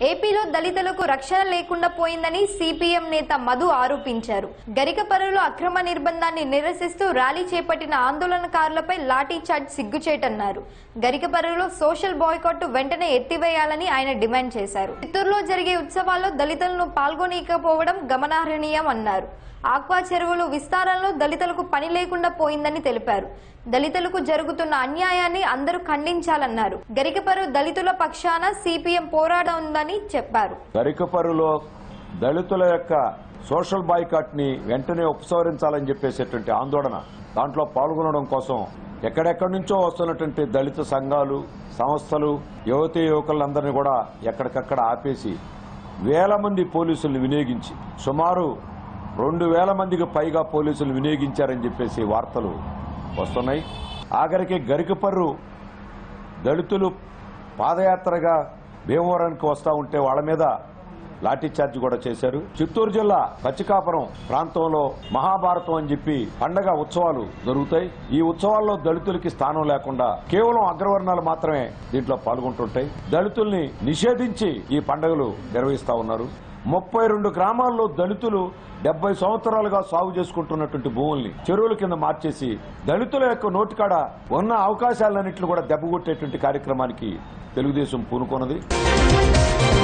ఏపీలో దళితులకు రక్షణ లేకుండా పోయిందని సిపిఎం నేత మధు ఆరోపించారు గరికపరులో అక్రమ నిర్బంధాన్ని నిరసిస్తూ ర్యాలీ చేపట్టిన ఆందోళనకారులపై లాఠీ చార్జ్ సిగ్గుచేటన్నారు గరికపరులో సోషల్ బాయ్కాట్ వెంటనే ఎత్తివేయాలని ఆయన డిమాండ్ చేశారు చిత్తూరులో జరిగే ఉత్సవాల్లో దళితులను పాల్గొనకపోవడం గమనార్హనీయం అన్నారు ఆక్వా చెరువులు విస్తారంలో దళితులకు పని లేకుండా పోయిందని తెలిపారు దళితులకు జరుగుతున్న అన్యాయాన్ని అందరూ ఖండించాలన్నారు గరికపరు దళితుల పక్షాన సిపిఎం పోరాడుందని చెప్పారు గరికపరులో దళితుల యొక్క సోషల్ బాయ్కాట్ ని వెంటనే ఉపసంహరించాలని చెప్పేసేటువంటి ఆందోళన దాంట్లో పాల్గొనడం కోసం ఎక్కడెక్కడి నుంచో వస్తున్నటువంటి దళిత సంఘాలు సంస్థలు యువతీ యువకులందరినీ కూడా ఎక్కడికక్కడ ఆపేసి వేల మంది పోలీసులను వినియోగించి సుమారు రెండు వేల మందికి పైగా పోలీసులు వినియోగించారని చెప్పేసి వార్తలు వస్తున్నాయి ఆఖరికి గరికపర్రు దళితులు పాదయాత్రగా భీమవరానికి వస్తా ఉంటే వాళ్ళ మీద లాఠీ చార్జ్ కూడా చేశారు చిత్తూరు జిల్లా పచ్చికాపురం ప్రాంతంలో మహాభారతం అని చెప్పి పండగ ఉత్సవాలు జరుగుతాయి ఈ ఉత్సవాల్లో దళితులకి స్థానం లేకుండా కేవలం అగ్రవర్ణాలు మాత్రమే దీంట్లో పాల్గొంటుంటాయి దళితుల్ని నిషేధించి ఈ పండుగలు నిర్వహిస్తా ఉన్నారు ముప్పై రెండు గ్రామాల్లో దళితులు డెబ్బై సంవత్సరాలుగా సాగు చేసుకుంటున్నటువంటి భూముల్ని చెరువుల కింద మార్చేసి దళితుల యొక్క నోటికాడ ఉన్న అవకాశాలన్నింటిని కూడా దెబ్బగొట్టేటువంటి కార్యక్రమానికి తెలుగుదేశం పూనుకొన్నది